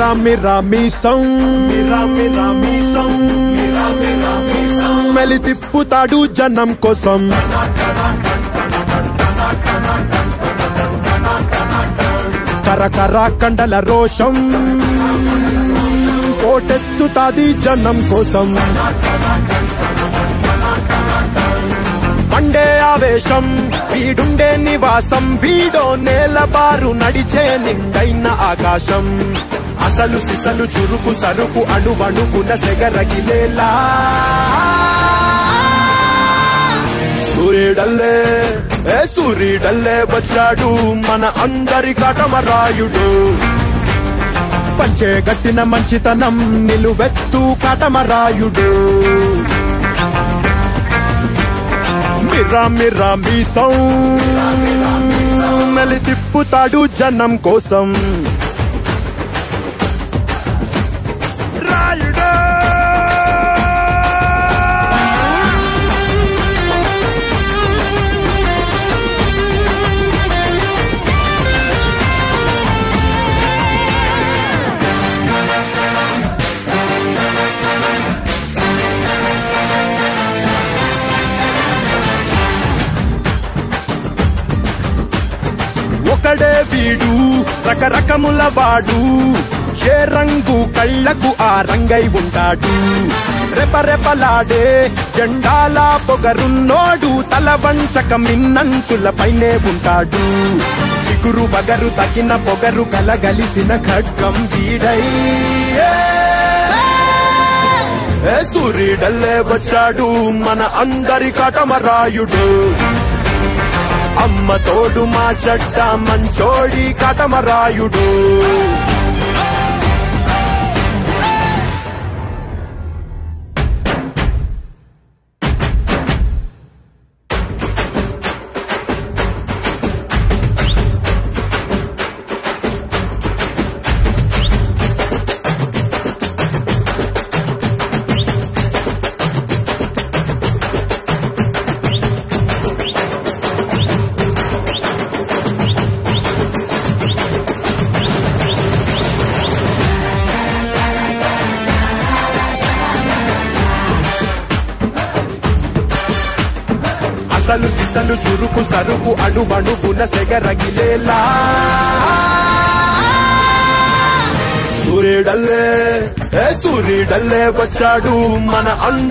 మిరా మిరా మీసం మిరా మిరా మీసం మిరా మిరా మీసం మెలి తిప్పుతాడు జనం కోసం కరకర కండల రోషం కోటెత్తుతాది జనం కోసం మండే ఆవేశం వీడుండే నివాసం వీడో నేలబారు నడిచే నిండైన ఆకాశం అసలు సిసలు చురుకు సరుకు అణువణుకున సెగరగిలేలా సూర్యుడల్లే ఏ సూర్యుడల్లే వచ్చాడు మన అందరి కటమరాయుడు పంచే గట్టిన మంచితనం నిలువెత్తు కటమరాయుడు మిరా మిరా మీసం మెలి తిప్పుతాడు జనం కోసం రాయుడు ఒకడే వీడు రకరకముల వాడు ఏ రంగు కళ్ళకు ఆ రంగై ఉంటాడు రెపరెపలాడే జెండాల పొగరున్నోడు తల వంచక మిన్నంచుల పైనే ఉంటాడు చిగురు బగరు తగిన పొగరు కలగలిసిన ఖడ్గం వీడై ఏ సూర్యుడల్లే వచ్చాడు మన అందరి కటమరాయుడు అమ్మ తోడు మా చెడ్డ మంచోడి కటమరాయుడు అసలు సిసలు చురుకు సరుకు అణువణువున సెగరగిలేలా సూర్యుడల్లే ఏ సూర్యుడల్లే వచ్చాడు మన అందరి